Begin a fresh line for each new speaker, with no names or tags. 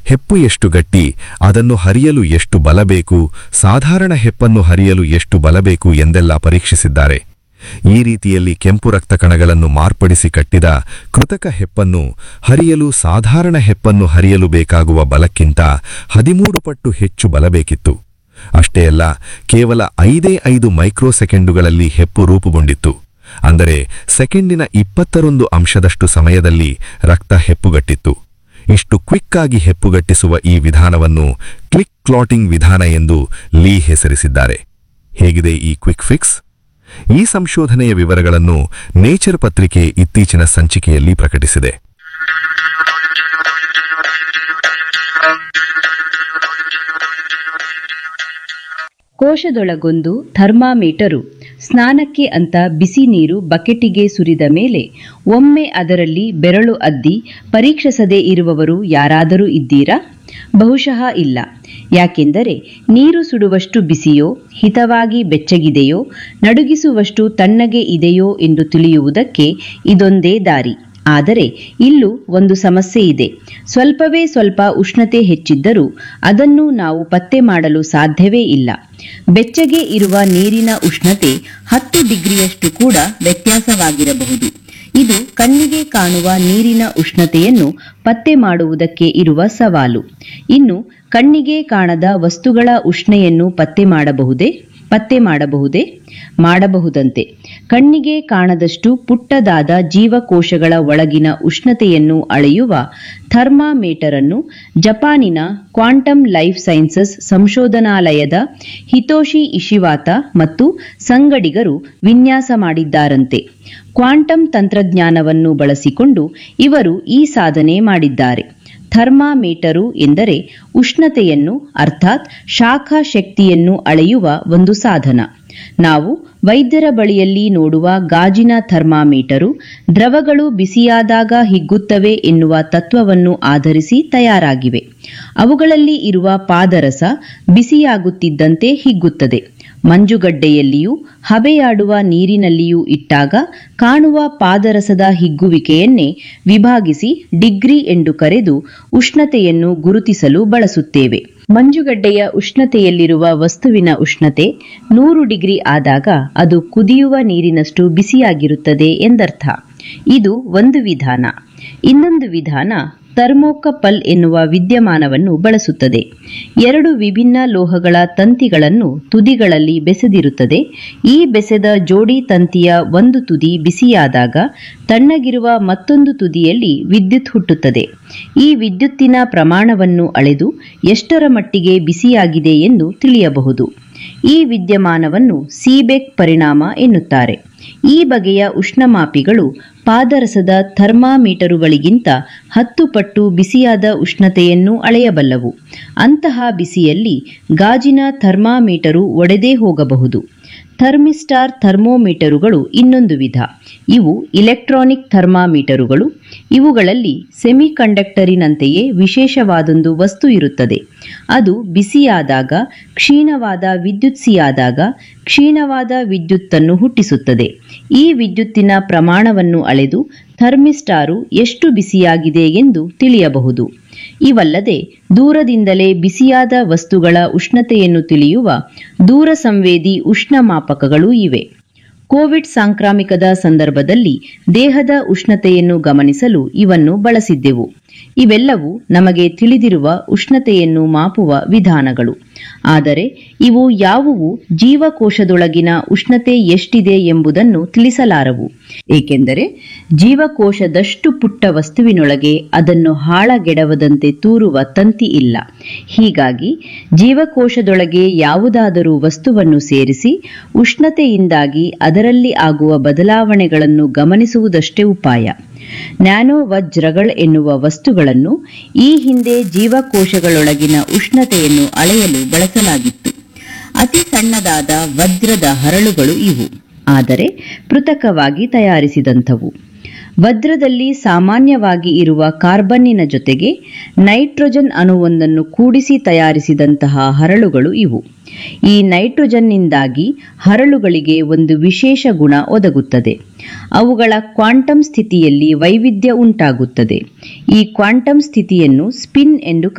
ಹೆಪ್ಪು ಎಷ್ಟು ಗಟ್ಟಿ ಅದನ್ನು ಹರಿಯಲು ಎಷ್ಟು ಬಲ ಬೇಕು ಸಾಧಾರಣ ಹೆಪ್ಪನ್ನು ಹರಿಯಲು ಎಷ್ಟು ಬಲ ಬೇಕು ಎಂದೆಲ್ಲ ಪರೀಕ್ಷಿಸಿದ್ದಾರೆ ಈ ರೀತಿಯಲ್ಲಿ ಕೆಂಪು ರಕ್ತ ಕಣಗಳನ್ನು ಮಾರ್ಪಡಿಸಿ ಕಟ್ಟಿದ ಕೃತಕ ಹೆಪ್ಪನ್ನು ಹರಿಯಲು ಸಾಧಾರಣ ಹೆಪ್ಪನ್ನು ಹರಿಯಲು ಬೇಕಾಗುವ ಬಲಕ್ಕಿಂತ ಹದಿಮೂರು ಪಟ್ಟು ಹೆಚ್ಚು ಬಲ ಬೇಕಿತ್ತು ಅಷ್ಟೇ ಅಲ್ಲ ಕೇವಲ ಐದೇ ಐದು ಮೈಕ್ರೋ ಸೆಕೆಂಡುಗಳಲ್ಲಿ ಹೆಪ್ಪು ರೂಪುಗೊಂಡಿತ್ತು ಅಂದರೆ ಸೆಕೆಂಡಿನ ಇಪ್ಪತ್ತರೊಂದು ಅಂಶದಷ್ಟು ಸಮಯದಲ್ಲಿ ರಕ್ತ ಹೆಪ್ಪುಗಟ್ಟಿತ್ತು ಇಷ್ಟು ಕ್ವಿಕ್ ಆಗಿ ಹೆಪ್ಪುಗಟ್ಟಿಸುವ ಈ ವಿಧಾನವನ್ನು ಕ್ಲಿಕ್ ಕ್ಲಾಟಿಂಗ್ ವಿಧಾನ ಎಂದು ಲೀ ಹೆಸರಿಸಿದ್ದಾರೆ ಹೇಗಿದೆ ಈ ಕ್ವಿಕ್ ಫಿಕ್ಸ್ ಈ ಸಂಶೋಧನೆಯ ವಿವರಗಳನ್ನು ನೇಚರ್ ಪತ್ರಿಕೆ ಇತ್ತೀಚಿನ ಸಂಚಿಕೆಯಲ್ಲಿ ಪ್ರಕಟಿಸಿದೆ
ಕೋಶದೊಳಗೊಂದು ಥರ್ಮಾಮೀಟರು ಸ್ನಾನಕ್ಕೆ ಅಂತ ಬಿಸಿ ನೀರು ಬಕೆಟಿಗೆ ಸುರಿದ ಮೇಲೆ ಒಮ್ಮೆ ಅದರಲ್ಲಿ ಬೆರಳು ಅದ್ದಿ ಪರೀಕ್ಷಿಸದೇ ಇರುವವರು ಯಾರಾದರೂ ಇದ್ದೀರಾ ಬಹುಶಃ ಇಲ್ಲ ಯಾಕೆಂದರೆ ನೀರು ಸುಡುವಷ್ಟು ಬಿಸಿಯೋ ಹಿತವಾಗಿ ಬೆಚ್ಚಗಿದೆಯೋ ನಡುಗಿಸುವಷ್ಟು ತಣ್ಣಗೆ ಇದೆಯೋ ಎಂದು ತಿಳಿಯುವುದಕ್ಕೆ ಇದೊಂದೇ ದಾರಿ ಆದರೆ ಇಲ್ಲೂ ಒಂದು ಸಮಸ್ಯೆ ಇದೆ ಸ್ವಲ್ಪವೇ ಸ್ವಲ್ಪ ಉಷ್ಣತೆ ಹೆಚ್ಚಿದ್ದರೂ ಅದನ್ನು ನಾವು ಪತ್ತೆ ಮಾಡಲು ಸಾಧ್ಯವೇ ಇಲ್ಲ ಬೆಚ್ಚಗೆ ಇರುವ ನೀರಿನ ಉಷ್ಣತೆ ಹತ್ತು ಡಿಗ್ರಿಯಷ್ಟು ಕೂಡ ವ್ಯತ್ಯಾಸವಾಗಿರಬಹುದು ಇದು ಕಣ್ಣಿಗೆ ಕಾಣುವ ನೀರಿನ ಉಷ್ಣತೆಯನ್ನು ಪತ್ತೆ ಮಾಡುವುದಕ್ಕೆ ಇರುವ ಸವಾಲು ಇನ್ನು ಕಣ್ಣಿಗೆ ಕಾಣದ ವಸ್ತುಗಳ ಉಷ್ಣೆಯನ್ನು ಪತ್ತೆ ಮಾಡಬಹುದೇ ಪತ್ತೆ ಮಾಡಬಹುದೇ ಮಾಡಬಹುದಂತೆ ಕಣ್ಣಿಗೆ ಕಾಣದಷ್ಟು ಪುಟ್ಟದಾದ ಜೀವಕೋಶಗಳ ಒಳಗಿನ ಉಷ್ಣತೆಯನ್ನು ಅಳೆಯುವ ಥರ್ಮಾಮೀಟರ್ ಅನ್ನು ಜಪಾನಿನ ಕ್ವಾಂಟಮ್ ಲೈಫ್ ಸೈನ್ಸಸ್ ಸಂಶೋಧನಾಲಯದ ಹಿತೋಶಿ ಇಶಿವಾತ ಮತ್ತು ಸಂಗಡಿಗರು ವಿನ್ಯಾಸ ಮಾಡಿದ್ದಾರಂತೆ ಕ್ವಾಂಟಮ್ ತಂತ್ರಜ್ಞಾನವನ್ನು ಬಳಸಿಕೊಂಡು ಇವರು ಈ ಸಾಧನೆ ಮಾಡಿದ್ದಾರೆ ಥರ್ಮಾಮೀಟರು ಎಂದರೆ ಉಷ್ಣತೆಯನ್ನು ಅರ್ಥಾತ್ ಶಾಖ ಶಕ್ತಿಯನ್ನು ಅಳೆಯುವ ಒಂದು ಸಾಧನ ನಾವು ವೈದ್ಯರ ಬಳಿಯಲ್ಲಿ ನೋಡುವ ಗಾಜಿನ ಥರ್ಮಾಮೀಟರು ದ್ರವಗಳು ಬಿಸಿಯಾದಾಗ ಹಿಗ್ಗುತ್ತವೆ ಎನ್ನುವ ತತ್ವವನ್ನು ಆಧರಿಸಿ ತಯಾರಾಗಿವೆ ಅವುಗಳಲ್ಲಿ ಇರುವ ಪಾದರಸ ಬಿಸಿಯಾಗುತ್ತಿದ್ದಂತೆ ಹಿಗ್ಗುತ್ತದೆ ಮಂಜುಗಡ್ಡೆಯಲ್ಲಿಯೂ ಹಬೆಯಾಡುವ ನೀರಿನಲ್ಲಿಯೂ ಇಟ್ಟಾಗ ಕಾಣುವ ಪಾದರಸದ ಹಿಗ್ಗುವಿಕೆಯನ್ನೇ ವಿಭಾಗಿಸಿ ಡಿಗ್ರಿ ಎಂದು ಕರೆದು ಉಷ್ಣತೆಯನ್ನು ಗುರುತಿಸಲು ಬಳಸುತ್ತೇವೆ ಮಂಜುಗಡ್ಡೆಯ ಉಷ್ಣತೆಯಲ್ಲಿರುವ ವಸ್ತುವಿನ ಉಷ್ಣತೆ ನೂರು ಡಿಗ್ರಿ ಆದಾಗ ಅದು ಕುದಿಯುವ ನೀರಿನಷ್ಟು ಬಿಸಿಯಾಗಿರುತ್ತದೆ ಎಂದರ್ಥ ಇದು ಒಂದು ವಿಧಾನ ಇನ್ನೊಂದು ವಿಧಾನ ಥರ್ಮೋಕಪಲ್ ಎನ್ನುವ ವಿದ್ಯಮಾನವನ್ನು ಬಳಸುತ್ತದೆ ಎರಡು ವಿಭಿನ್ನ ಲೋಹಗಳ ತಂತಿಗಳನ್ನು ತುದಿಗಳಲ್ಲಿ ಬೆಸೆದಿರುತ್ತದೆ ಈ ಬೆಸೆದ ಜೋಡಿ ತಂತಿಯ ಒಂದು ತುದಿ ಬಿಸಿಯಾದಾಗ ತಣ್ಣಗಿರುವ ಮತ್ತೊಂದು ತುದಿಯಲ್ಲಿ ವಿದ್ಯುತ್ ಹುಟ್ಟುತ್ತದೆ ಈ ವಿದ್ಯುತ್ತಿನ ಪ್ರಮಾಣವನ್ನು ಅಳೆದು ಎಷ್ಟರ ಮಟ್ಟಿಗೆ ಬಿಸಿಯಾಗಿದೆ ಎಂದು ತಿಳಿಯಬಹುದು ಈ ವಿದ್ಯಮಾನವನ್ನು ಸೀಬೆಕ್ ಪರಿಣಾಮ ಎನ್ನುತ್ತಾರೆ ಈ ಬಗೆಯ ಉಷ್ಣಮಾಪಿಗಳು ಪಾದರಸದ ಥರ್ಮಾಮೀಟರುಗಳಿಗಿಂತ ಹತ್ತು ಪಟ್ಟು ಬಿಸಿಯಾದ ಉಷ್ಣತೆಯನ್ನು ಅಳೆಯಬಲ್ಲವು ಅಂತಹ ಬಿಸಿಯಲ್ಲಿ ಗಾಜಿನ ಥರ್ಮಾಮೀಟರು ಒಡೆದೇ ಹೋಗಬಹುದು ಥರ್ಮಿಸ್ಟಾರ್ ಥರ್ಮೋಮೀಟರುಗಳು ಇನ್ನೊಂದು ವಿಧ ಇವು ಇಲೆಕ್ಟ್ರಾನಿಕ್ ಥರ್ಮಾಮೀಟರುಗಳು ಇವುಗಳಲ್ಲಿ ಸೆಮಿಕಂಡಕ್ಟರಿನಂತೆಯೇ ವಿಶೇಷವಾದೊಂದು ವಸ್ತು ಇರುತ್ತದೆ ಅದು ಬಿಸಿಯಾದಾಗ ಕ್ಷೀಣವಾದ ವಿದ್ಯುತ್ಸಿಯಾದಾಗ ಕ್ಷೀಣವಾದ ವಿದ್ಯುತ್ತನ್ನು ಹುಟ್ಟಿಸುತ್ತದೆ ಈ ವಿದ್ಯುತ್ತಿನ ಪ್ರಮಾಣವನ್ನು ಅಳೆದು ಥರ್ಮಿಸ್ಟಾರು ಎಷ್ಟು ಬಿಸಿಯಾಗಿದೆ ಎಂದು ತಿಳಿಯಬಹುದು ಇವಲ್ಲದೆ ದೂರದಿಂದಲೇ ಬಿಸಿಯಾದ ವಸ್ತುಗಳ ಉಷ್ಣತೆಯನ್ನು ತಿಳಿಯುವ ದೂರ ಸಂವೇದಿ ಉಷ್ಣಮಾಪಕಗಳೂ ಇವೆ ಕೋವಿಡ್ ಸಾಂಕ್ರಾಮಿಕದ ಸಂದರ್ಭದಲ್ಲಿ ದೇಹದ ಉಷ್ಣತೆಯನ್ನು ಗಮನಿಸಲು ಇವನ್ನು ಬಳಸಿದ್ದೆವು ಇವೆಲ್ಲವೂ ನಮಗೆ ತಿಳಿದಿರುವ ಉಷ್ಣತೆಯನ್ನು ಮಾಪುವ ವಿಧಾನಗಳು ಆದರೆ ಇವು ಯಾವುವು ಜೀವಕೋಶದೊಳಗಿನ ಉಷ್ಣತೆ ಎಷ್ಟಿದೆ ಎಂಬುದನ್ನು ತಿಳಿಸಲಾರವು ಏಕೆಂದರೆ ಜೀವಕೋಶದಷ್ಟು ಪುಟ್ಟ ವಸ್ತುವಿನೊಳಗೆ ಅದನ್ನು ಹಾಳಗೆಡವದಂತೆ ತೂರುವ ತಂತಿ ಇಲ್ಲ ಹೀಗಾಗಿ ಜೀವಕೋಶದೊಳಗೆ ಯಾವುದಾದರೂ ವಸ್ತುವನ್ನು ಸೇರಿಸಿ ಉಷ್ಣತೆಯಿಂದಾಗಿ ಅದರಲ್ಲಿ ಆಗುವ ಬದಲಾವಣೆಗಳನ್ನು ಗಮನಿಸುವುದಷ್ಟೇ ಉಪಾಯ ನ್ಯಾನೋ ವಜ್ರಗಳ್ ಎನ್ನುವ ವಸ್ತುಗಳನ್ನು ಈ ಹಿಂದೆ ಜೀವಕೋಶಗಳೊಳಗಿನ ಉಷ್ಣತೆಯನ್ನು ಅಳೆಯಲು ಬಳಸಲಾಗಿತ್ತು ಅತಿ ಸಣ್ಣದಾದ ವಜ್ರದ ಹರಳುಗಳು ಇವು ಆದರೆ ಪೃಥಕವಾಗಿ ತಯಾರಿಸಿದಂಥವು ವಜ್ರದಲ್ಲಿ ಸಾಮಾನ್ಯವಾಗಿ ಇರುವ ಕಾರ್ಬನ್ನಿನ ಜೊತೆಗೆ ನೈಟ್ರೋಜನ್ ಅಣುವೊಂದನ್ನು ಕೂಡಿಸಿ ತಯಾರಿಸಿದಂತಹ ಹರಳುಗಳು ಇವು ಈ ನೈಟ್ರೋಜನ್ನಿಂದಾಗಿ ಹರಳುಗಳಿಗೆ ಒಂದು ವಿಶೇಷ ಗುಣ ಒದಗುತ್ತದೆ ಅವುಗಳ ಕ್ವಾಂಟಮ್ ಸ್ಥಿತಿಯಲ್ಲಿ ವೈವಿಧ್ಯ ಉಂಟಾಗುತ್ತದೆ ಈ ಕ್ವಾಂಟಮ್ ಸ್ಥಿತಿಯನ್ನು ಸ್ಪಿನ್ ಎಂದು